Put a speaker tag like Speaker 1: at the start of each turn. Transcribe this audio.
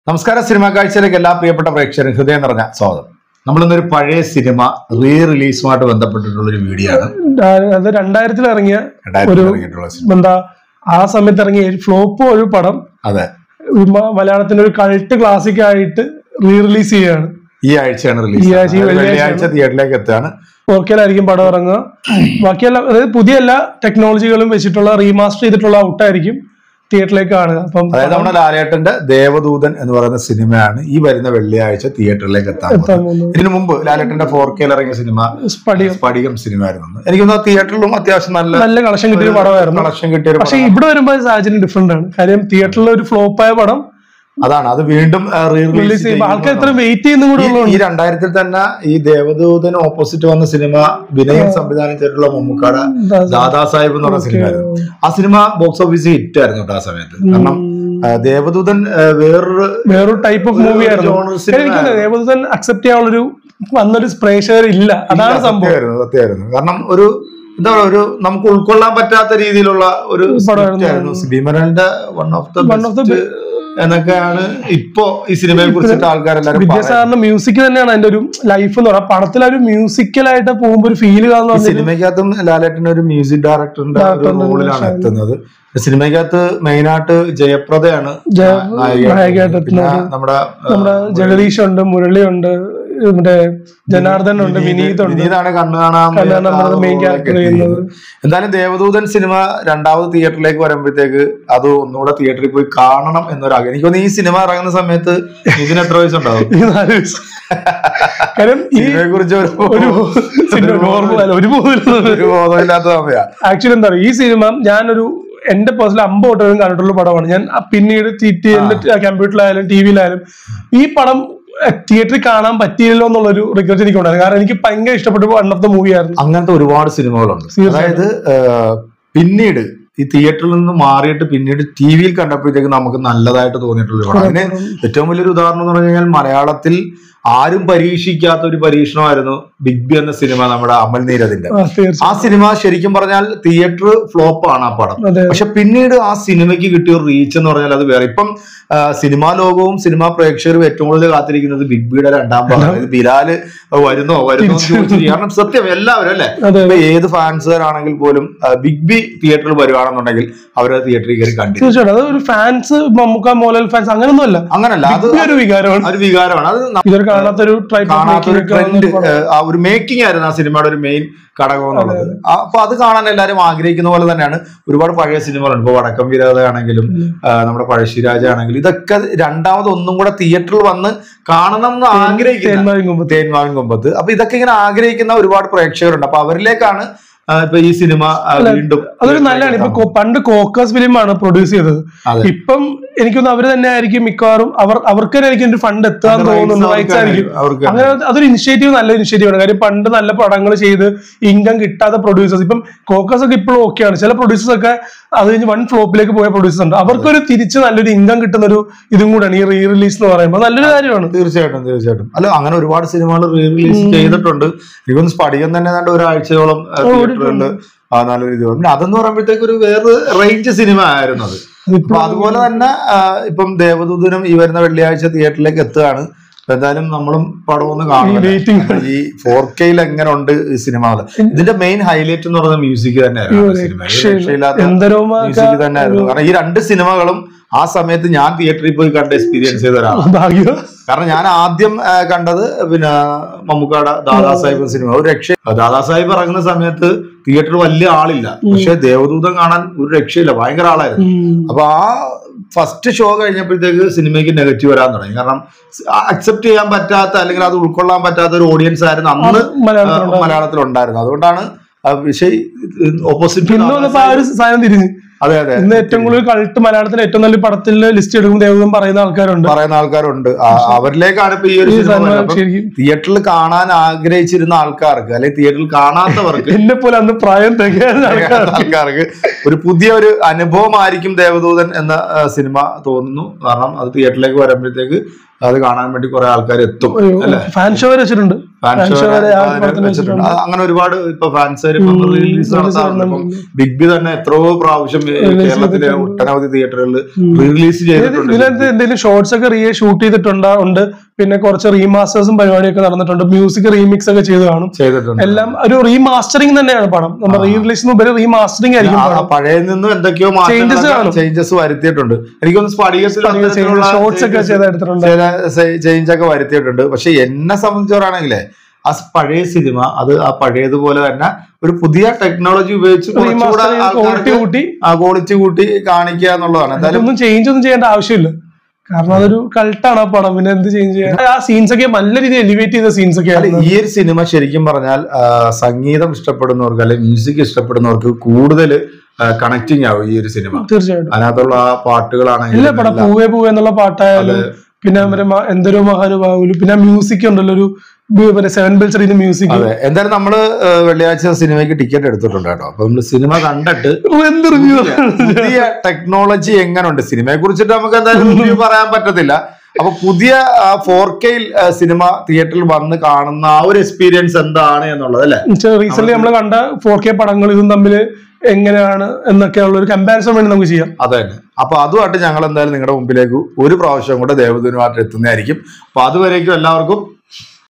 Speaker 1: നമസ്കാരം സിനിമാ കാഴ്ചയിലേക്ക് എല്ലാ പ്രിയപ്പെട്ട പ്രേക്ഷകരും ഹൃദയം നിറഞ്ഞ സ്വാഗതം നമ്മളിന്നൊരു പഴയ സിനിമ റീ റിലീസുമായിട്ട് ബന്ധപ്പെട്ടിട്ടുള്ള ഒരു വീഡിയോ ആണ്
Speaker 2: ആ, അത് രണ്ടായിരത്തിൽ ഇറങ്ങിയ
Speaker 1: രണ്ടായിരത്തിൽ
Speaker 2: ഒരു-
Speaker 1: ഇറങ്ങിയിട്ടുള്ള സിനിമ
Speaker 2: എന്താ ആ സമയത്ത് ഇറങ്ങിയ ഫ്ലോപ്പ് ഒരു പടം
Speaker 1: അതെ
Speaker 2: ഒരു മ- മലയാളത്തിന്റെ ഒരു കൾട്ട് ക്ലാസിക് ആയിട്ട് റീ റിലീസ് ചെയ്യാണ്
Speaker 1: ഈ ആഴ്ചയാണ്
Speaker 2: ഈ
Speaker 1: റിലീസ്
Speaker 2: ആഴ്ച, ഈ വെള്ളിയാഴ്ച
Speaker 1: വെള്ളിയാഴ്ച തിയേറ്ററിലേക്ക് എത്തുകയാണ്
Speaker 2: ഓർക്കലായിരിക്കും പടം ഇറങ്ങുക ബാക്കിയെല്ലാം അതായത് പുതിയ എല്ലാ ടെക്നോളജികളും വെച്ചിട്ടുള്ള റീമാസ്റ്റർ ചെയ്തിട്ടുള്ള ഔട്ടായിരിക്കും തിയേറ്ററിലേക്ക് കാണുക അപ്പം
Speaker 1: അതായത് നമ്മുടെ ലാലേട്ടന്റെ ദേവദൂതൻ എന്ന് പറയുന്ന സിനിമയാണ് ഈ വരുന്ന വെള്ളിയാഴ്ച തിയേറ്ററിലേക്ക് എത്താൻ
Speaker 2: എത്താൻ
Speaker 1: പോകുന്നത്
Speaker 2: പോകുന്നത്
Speaker 1: ഇതിനു മുമ്പ് ലാലേട്ടന്റെ ഫോർ കെയിൽ ഇറങ്ങിയ സിനിമ
Speaker 2: സ്പടികം
Speaker 1: സ്ഫടികം സിനിമ ആയിരുന്നു എനിക്ക് തോന്നുന്നു തിയേറ്ററിലും അത്യാവശ്യം നല്ല
Speaker 2: നല്ല കളക്ഷൻ കിട്ടിയ പടമായിരുന്നു
Speaker 1: കളക്ഷൻ കിട്ടിയ ഒരു
Speaker 2: പക്ഷെ ഇവിടെ വരുമ്പോൾ സാഹചര്യം ഡിഫറെന്റ് ആണ് കാര്യം തിയേറ്ററിൽ ഒരു ഫ്ലോപ്പായ പടം
Speaker 1: അതാണ് അത് വീണ്ടും റീ
Speaker 2: റിലീസ്
Speaker 1: റിലീസ്
Speaker 2: ചെയ്യുമ്പോൾ ആൾക്കാർ ഇത്ര വെയിറ്റ് ചെയ്യുന്ന കൂടെ
Speaker 1: ഈ-
Speaker 2: ഉള്ളതുകൊണ്ട്
Speaker 1: ഈ രണ്ടായിരത്തിൽ തന്നെ ഈ ദേവദൂതന് ഓപ്പോസിറ്റ് വന്ന സിനിമ വിനയൻ സംവിധാനം ചെയ്തിട്ടുള്ള മമ്മൂക്കാട ദാദാ സാഹിബ് എന്ന് പറഞ്ഞ സിനിമയായിരുന്നു ആ സിനിമ ബോക്സ് ഓഫീസിൽ ഹിറ്റ് ആയിരുന്നു കേട്ടോ ആ സമയത്ത് കാരണം ആ, ദേവദൂതൻ ആ, വേറൊരു
Speaker 2: വേറൊരു ടൈപ്പ് ഓഫ് മൂവി ആയിരുന്നു
Speaker 1: genre cinema
Speaker 2: എനിക്ക് ദേവദൂതൻ അക്സെപ്റ്റ് ചെയ്യാനുള്ളൊരു വന്നൊരു പ്രേക്ഷകർ ഇല്ല അതാണ് സംഭവം
Speaker 1: സത്യമായിരുന്നു സത്യമായിരുന്നു കാരണം ഒരു എന്താ പറയുക ഒരു നമുക്ക് ഉൾക്കൊള്ളാൻ പറ്റാത്ത രീതിയിലുള്ള ഒരു
Speaker 2: പടമായിരുന്നു.
Speaker 1: script ആയിരുന്നു ഭീമനന്റെ one of the
Speaker 2: One of the
Speaker 1: best എന്നൊക്കെയാണ് ഇപ്പോ ഈ സിനിമയെ കുറിച്ചിട്ട് ആൾക്കാരെല്ലാരും
Speaker 2: വിദ്യാസാറിന്റെ മ്യൂസിക് തന്നെയാണ് അതിന്റെ ഒരു ലൈഫ് എന്ന് പറയുന്നത് പടത്തിൽ ഒരു മ്യൂസിക്കലായിട്ട് പോകുമ്പോൾ ഒരു ഫീൽ കാണുന്ന
Speaker 1: ഈ
Speaker 2: പറഞ്ഞാൽ
Speaker 1: സിനിമയ്ക്കകത്തും ലാലേട്ടൻ ഒരു മ്യൂസിക് ഡയറക്ടറിന്റെ ഒരു
Speaker 2: ഡയറക്ടറിന്റെ
Speaker 1: റോളിലാണ്
Speaker 2: ഒരു
Speaker 1: എത്തുന്നത് സിനിമയ്ക്കകത്ത് മെയിൻ ആയിട്ട് ജയപ്രദയാണ്
Speaker 2: ജയ-
Speaker 1: നായികയായിട്ട്
Speaker 2: നായികയായിട്ട്
Speaker 1: പിന്നെ
Speaker 2: എത്തുന്നത്.
Speaker 1: നമ്മുടെ
Speaker 2: നമ്മുടെ ജഗദീഷ് ഉണ്ട് മുരളി ഉണ്ട് മറ്റേ ജനാർദ്ദൻ ഉണ്ട് വിനീത് ഉണ്ട്
Speaker 1: വിനീതാണ് കണ്ണു കാണാൻ
Speaker 2: കണ്ണു കാണാൻ നമ്മുടെ main character ചെയ്യുന്നത്.
Speaker 1: എന്തായാലും ദേവദൂതൻ സിനിമ രണ്ടാമത് തിയേറ്ററിലേക്ക് വരുമ്പോഴത്തേക്ക് അത് ഒന്നുകൂടെ തിയേറ്ററിൽ പോയി കാണണം എന്നൊരു ആഗ്രഹം എനിക്ക് തോന്നുന്നു ഈ സിനിമ ഇറങ്ങുന്ന സമയത്ത് ഇതിന് എത്ര വയസ്സുണ്ടാവും
Speaker 2: ഈ നാല് വയസ്സ്. കാര്യം ഈ
Speaker 1: സിനിമയെ കുറിച്ച് ഒരു
Speaker 2: ഒരു സിനിമ നോർമൽ അല്ല ഒരു ബോധമില്ല
Speaker 1: ഒരു ബോധമില്ലാത്ത സമയ
Speaker 2: ആക്ച്വലി എന്താ പറയുക ഈ സിനിമ ഞാനൊരു എന്റെ പേഴ്സണൽ അമ്പത് വട്ടം കണ്ടിട്ടുള്ള പടമാണ് ഞാൻ ആ പിന്നീട് എന്റെ കമ്പ്യൂട്ടറിലായാലും ടി വിയിലായാലും ഈ പടം തിയേറ്ററിൽ കാണാൻ പറ്റിയില്ലല്ലോ എന്നുള്ളൊരു റിഗ്രറ്റ് എനിക്കുണ്ടായിരുന്നു കാരണം എനിക്ക് ഭയങ്കര ഇഷ്ടപ്പെട്ട വൺ ഓഫ് ദ മൂവി ആയിരുന്നു
Speaker 1: അങ്ങനത്തെ ഒരുപാട് സിനിമകളുണ്ട്
Speaker 2: തീർച്ചയായും.
Speaker 1: അതായത് ആ, പിന്നീട് ഈ തിയേറ്ററിൽ നിന്ന് മാറിയിട്ട് പിന്നീട് ടി വിയിൽ കണ്ടപ്പോഴത്തേക്ക് നമുക്ക് നല്ലതായിട്ട് തോന്നിയിട്ടുള്ള ഒരു പടം അതിന് ഏറ്റവും വലിയൊരു ഉദാഹരണം എന്ന് പറഞ്ഞു കഴിഞ്ഞാൽ മലയാളത്തിൽ ആരും പരീക്ഷിക്കാത്ത ഒരു പരീക്ഷണമായിരുന്നു ബിഗ് ബി എന്ന സിനിമ നമ്മുടെ അമൽ നീരദിന്റെ
Speaker 2: ആ, തീർച്ചയായും
Speaker 1: ആ സിനിമ ശരിക്കും പറഞ്ഞാൽ തിയേറ്റർ ഫ്ലോപ്പ് ആണ് ആ പടം
Speaker 2: അതെ
Speaker 1: പക്ഷെ പിന്നീട് ആ സിനിമയ്ക്ക് കിട്ടിയ ഒരു റീച്ച് എന്ന് പറഞ്ഞാൽ അത് വേറെ ഇപ്പം ആ, സിനിമാ ലോകവും സിനിമാ പ്രേക്ഷകരും ഏറ്റവും കൂടുതൽ കാത്തിരിക്കുന്നത് ബിഗ് ബിയുടെ രണ്ടാം ഭാഗം അതായത് ബിലാല് വരുന്നോ വരുന്നോ എന്ന് ചോദിച്ചിട്ട് കാരണം സത്യം എല്ലാവരും അല്ലെ
Speaker 2: അതെ
Speaker 1: ഇപ്പൊ ഏത് ഫാൻസുകാരാണെങ്കിൽ പോലും ആ, ബിഗ് ബി തിയേറ്ററിൽ വരുവാണെന്നുണ്ടെങ്കിൽ അവരത് തിയേറ്ററിൽ കയറി കണ്ടിരുന്നു
Speaker 2: തീർച്ചയായിട്ടും അത് ഒരു ഫാൻസ് മമ്മൂക്ക മോഹൻലാൽ ഫാൻസ് അങ്ങനൊന്നും അല്ല
Speaker 1: അങ്ങനല്ല അത്
Speaker 2: ഈ ഒരു വികാരമാണ്
Speaker 1: ഒരു വികാരമാണ് അത് ന-
Speaker 2: ഇതൊരു കാണാത്തൊരു ട്രൈപ്പ്
Speaker 1: കാണാത്തൊരു ട്രെൻഡ് ആ ഒരു മേക്കിംഗ് ആയിരുന്നു ആ സിനിമയുടെ ഒരു മെയിൻ ഘടകം എന്നുള്ളത് ആ, അപ്പൊ അത് കാണാൻ എല്ലാവരും ആഗ്രഹിക്കുന്ന പോലെ തന്നെയാണ് ഒരുപാട് പഴയ സിനിമകളുണ്ട് ഇപ്പൊ വടക്കം വീരകഥയാണെങ്കിലും ആ, നമ്മുടെ പഴശ്ശിരാജ ആണെങ്കിലും ഇതൊക്കെ രണ്ടാമത് ഒന്നും കൂടെ തിയേറ്ററിൽ വന്ന് കാണണം എന്ന് ആഗ്രഹിക്കുന്ന
Speaker 2: തേന്മാവിൻ കൊമ്പ്
Speaker 1: തേന്മാവിൻ കൊമ്പത്ത് അപ്പൊ ഇതൊക്കെ ഇങ്ങനെ ആഗ്രഹിക്കുന്ന ഒരുപാട് പ്രേക്ഷകരുണ്ട് അപ്പൊ അവരിലേക്കാണ് ആ, ഇപ്പൊ ഈ സിനിമ ആ, വീണ്ടും
Speaker 2: അതൊരു നല്ലതാണ് ഇപ്പൊ കോ- പണ്ട് കോക്കസ് ഫിലിം ആണ് പ്രൊഡ്യൂസ് ചെയ്തത്
Speaker 1: അതെ.
Speaker 2: ഇപ്പം എനിക്കൊന്ന് അവര് തന്നെ ആയിരിക്കും മിക്കവാറും അവർ അവർക്ക് തന്നെ ആയിരിക്കും ഒരു ഫണ്ട് എത്താൻ തോന്നുന്നു റൈറ്റ്സ് ആയിരിക്കും
Speaker 1: അവർക്ക്
Speaker 2: അങ്ങനെ അതൊരു ഇനിഷ്യേറ്റീവ് നല്ല ഇനിഷ്യേറ്റീവ് ആണ് കാര്യം പണ്ട് നല്ല പടങ്ങൾ ചെയ്ത് ഇൻകം കിട്ടാത്ത പ്രൊഡ്യൂസേഴ്സ് ഇപ്പം കോക്കസ് ഒക്കെ ഇപ്പോഴും ഓക്കെയാണ് ചില പ്രൊഡ്യൂസേഴ്സ് ഒക്കെ അത് കഴിഞ്ഞ് വൺ ഫ്ലോപ്പിലേക്ക് പോയ പ്രൊഡ്യൂസേഴ്സ് ഉണ്ട് അവർക്കൊരു തിരിച്ച് നല്ലൊരു ഇൻകം കിട്ടുന്ന ഒരു ഇതും കൂടെയാണ് ഈ റീ റിലീസ് എന്ന് പറയുമ്പോൾ നല്ലൊരു കാര്യമാണ്
Speaker 1: തീർച്ചയായിട്ടും തീർച്ചയായിട്ടും അല്ല അങ്ങനെ ഒരുപാട് സിനിമകൾ റീ റിലീസ് ചെയ്തിട്ടുണ്ട് എനിക്കൊന്ന് സ്പടികം തന്നെ ഏതാണ്ട് ഒരാഴ്ചയോളം തിയേറ്ററിൽ നല്ലൊരു ഇത് വന്നു. പിന്നെ അതെന്ന് പറയുമ്പോഴത്തേക്ക് ഒരു വേറെ റേഞ്ച് സിനിമ ആയിരുന്നു അത് അപ്പൊ അതുപോലെ തന്നെ ആ, ഇപ്പം ദേവദൂതനും ഈ വരുന്ന വെള്ളിയാഴ്ച തിയേറ്ററിലേക്ക് എത്തുകയാണ് അപ്പൊ എന്തായാലും നമ്മളും പടം ഒന്ന് കാണും
Speaker 2: വെയിറ്റിംഗ്
Speaker 1: ഈ ഫോർ കെയിൽ എങ്ങനെ ഉണ്ട് ഈ സിനിമ ഇതിന്റെ മെയിൻ ഹൈലൈറ്റ് എന്ന് പറയുന്നത് മ്യൂസിക് തന്നെയായിരുന്നു ആ സിനിമ രക്ഷയില്ലാത്ത
Speaker 2: എന്തരോമാ
Speaker 1: മ്യൂസിക് തന്നെയായിരുന്നു കാരണം ഈ രണ്ട് സിനിമകളും ആ സമയത്ത് ഞാൻ തിയേറ്ററിൽ പോയി കണ്ട് എക്സ്പീരിയൻസ് ചെയ്ത ഒരാളാണ്
Speaker 2: ഭാഗ്യം
Speaker 1: കാരണം ഞാൻ ആദ്യം ആ, കണ്ടത് പിന്നെ മമ്മൂക്കാട ദാദാ സാഹിബ് സിനിമ ഒരു രക്ഷ ദാദാ സാഹിബ് ഇറങ്ങുന്ന സമയത്ത് തിയേറ്ററിൽ വലിയ ആളില്ല പക്ഷെ ദേവദൂതം കാണാൻ ഒരു രക്ഷയില്ല ഭയങ്കര ആളായിരുന്നു
Speaker 2: ഉം.
Speaker 1: അപ്പൊ ആ ഫസ്റ്റ് ഷോ കഴിഞ്ഞപ്പോഴത്തേക്ക് സിനിമയ്ക്ക് നെഗറ്റീവ് വരാൻ തുടങ്ങി കാരണം അക്സെപ്റ്റ് ചെയ്യാൻ പറ്റാത്ത അല്ലെങ്കിൽ അത് ഉൾക്കൊള്ളാൻ പറ്റാത്ത ഒരു ഓഡിയൻസ് ആയിരുന്നു അന്ന്
Speaker 2: മലയാളത്തിലുണ്ടായിരുന്നു.
Speaker 1: മലയാളത്തിൽ ഉണ്ടായിരുന്നു അതുകൊണ്ടാണ് ആ വിഷയ് ഓപ്പോസിറ്റ്
Speaker 2: ഇന്ന് വന്നപ്പോ ആ ഒരു സാധനം തിരിഞ്ഞ്
Speaker 1: അതെ അതെ
Speaker 2: ഇന്ന് ഏറ്റവും കൂടുതൽ കളട്ട് മലയാളത്തിലെ ഏറ്റവും നല്ല പടത്തിൽ ലിസ്റ്റ് എടുക്കും ദേവതം പറയുന്ന ആൾക്കാരുണ്ട്
Speaker 1: പറയുന്ന ആൾക്കാരുണ്ട് ആ- അവരിലേക്കാണ് ഇപ്പൊ ഈ ഒരു
Speaker 2: ഈ
Speaker 1: സിനിമ
Speaker 2: സിനിമ
Speaker 1: വരുന്നത്. അപ്പം
Speaker 2: ശരിക്കും
Speaker 1: തിയേറ്ററിൽ കാണാൻ ആഗ്രഹിച്ചിരുന്ന ആൾക്കാർക്ക് അല്ലെങ്കിൽ തിയേറ്ററിൽ കാണാത്തവർക്ക്
Speaker 2: എന്നെ പോലെ അന്ന് പ്രായം തികയാത്ത ആൾക്കാർ
Speaker 1: ആൾക്കാർക്ക് ഒരു പുതിയ ഒരു അനുഭവമായിരിക്കും ദേവദൂതൻ എന്ന ആ, സിനിമ തോന്നുന്നു കാരണം അത് തിയേറ്ററിലേക്ക് വരുമ്പോഴത്തേക്ക് അത് കാണാൻ വേണ്ടി കുറെ ആൾക്കാർ എത്തും അല്ലെ
Speaker 2: ഫാൻ ഷോ വെച്ചിട്ടുണ്ട്
Speaker 1: ഫാൻസ്
Speaker 2: ഫാൻസ് വരെ ആ
Speaker 1: അതിനെ
Speaker 2: പടത്തിന്
Speaker 1: വെച്ചിട്ടുണ്ട് അത് അങ്ങനെ ഒരുപാട് ഇപ്പൊ ഫാൻസ് റിലീസ് നടത്താറുണ്ട് ഇപ്പം ബിഗ് ബി തന്നെ എത്രയോ പ്രാവശ്യം ഈ കേരളത്തിലെ ഒട്ടനവധി തിയേറ്ററുകളിൽ റിലീസ് ചെയ്തിട്ടുണ്ട്
Speaker 2: ഇതിനകത്ത് എന്തെങ്കിലും ഷോർട്സ് ഒക്കെ റീ ഷൂട്ട് ചെയ്തിട്ടുണ്ട് ഉണ്ട് പിന്നെ കുറച്ച് റീമാസ്റ്റേഴ്സും പരിപാടിയൊക്കെ നടന്നിട്ടുണ്ട് മ്യൂസിക് റീമിക്സ് ഒക്കെ ചെയ്ത് കാണും
Speaker 1: ചെയ്തിട്ടുണ്ട്
Speaker 2: എല്ലാം ഒരു റീമാസ്റ്ററിംഗ് തന്നെയാണ് പടം നമ്മൾ റീ റിലീസിന് ഉപരി റീമാസ്റ്ററിംഗ് ആയിരിക്കും
Speaker 1: ആ
Speaker 2: പടം
Speaker 1: പഴയ നിന്നും എന്തൊക്കെയോ
Speaker 2: Changes കാണും.
Speaker 1: ചേഞ്ചസ് വരുത്തിയിട്ടുണ്ട് എനിക്കൊന്ന് സ്പടികത്തിൽ
Speaker 2: ഷോർട്സ് ഒക്കെ ചെയ്തെടുത്തിട്ടുണ്ട്
Speaker 1: ചേഞ്ച് ഒക്കെ വരുത്തിയിട്ടുണ്ട് പക്ഷെ എന്നെ സംബന്ധിച്ചവരാണെങ്കിലേ ആ സ് പഴയ സിനിമ അത് ആ പഴയതുപോലെ തന്നെ ഒരു പുതിയ ടെക്നോളജി ഉപയോഗിച്ച് കുറച്ചുകൂടെ
Speaker 2: ക്വാളിറ്റി കൂട്ടി
Speaker 1: ആ ക്വാളിറ്റി കൂട്ടി കാണിക്കുക എന്നുള്ളതാണ് എന്തായാലും
Speaker 2: അതൊന്നും ചേഞ്ച് ഒന്നും ചെയ്യേണ്ട ആവശ്യമില്ല കാരണം അതൊരു കൾട്ടാണ് ആ പടം പിന്നെ എന്ത് ചേഞ്ച് ചെയ്യാൻ ആ സീൻസ് ഒക്കെ നല്ല രീതിയിൽ എലിവേറ്റ് ചെയ്ത സീൻസ് ഒക്കെ
Speaker 1: അല്ല,
Speaker 2: ആയിരുന്നു
Speaker 1: ഈ ഒരു സിനിമ ശരിക്കും പറഞ്ഞാൽ ആ, സംഗീതം ഇഷ്ടപ്പെടുന്നവർക്ക് അല്ലെങ്കിൽ മ്യൂസിക് ഇഷ്ടപ്പെടുന്നവർക്ക് കൂടുതൽ കണക്റ്റിംഗ് ആവും ഈ ഒരു സിനിമ
Speaker 2: തീർച്ചയായിട്ടും
Speaker 1: അതിനകത്തുള്ള ആ
Speaker 2: ഇല്ല
Speaker 1: പാട്ടുകളാണെങ്കിലും
Speaker 2: പടം പൂവേ പൂവേ എന്നുള്ള പാട്ടായാലും പിന്നെ മറ്റേ മ- എന്തൊരു മഹാനുഭാവുലു പിന്നെ മ്യൂസിക് ഉണ്ടല്ലോ ഒരു ബി- പിന്നെ സെവൻ ബിൽസ് മ്യൂസിക്
Speaker 1: അതെ എന്തായാലും നമ്മള് ആ, വെള്ളിയാഴ്ച സിനിമയ്ക്ക് ടിക്കറ്റ് എടുത്തിട്ടുണ്ട് കേട്ടോ അപ്പൊ നമ്മള് സിനിമ കണ്ടിട്ട്
Speaker 2: എന്ത് റിവ്യൂ
Speaker 1: പുതിയ ടെക്നോളജി എങ്ങനെയുണ്ട് സിനിമയെ കുറിച്ചിട്ട് നമുക്ക് എന്തായാലും റിവ്യൂ പറയാൻ പറ്റത്തില്ല അപ്പൊ പുതിയ ഫോർ കെയിൽ സിനിമ തിയേറ്ററിൽ വന്ന് കാണുന്ന ആ ഒരു എക്സ്പീരിയൻസ് എന്താണ് എന്നുള്ളത് അല്ലെ
Speaker 2: റീസെന്റ് നമ്മൾ കണ്ട ഫോർ കെ പടങ്ങൾ ഇതും തമ്മിൽ എങ്ങനെയാണ് എന്നൊക്കെയുള്ള ഒരു കമ്പാരിസൺ വേണ്ടി നമുക്ക് ചെയ്യാം
Speaker 1: അത് തന്നെ അപ്പൊ അതുമായിട്ട് ഞങ്ങൾ എന്തായാലും നിങ്ങളുടെ മുമ്പിലേക്ക് ഒരു പ്രാവശ്യം കൂടെ ദേവദൂനുമായിട്ട് എത്തുന്നതായിരിക്കും അപ്പൊ അതുവരേക്കും എല്ലാവർക്കും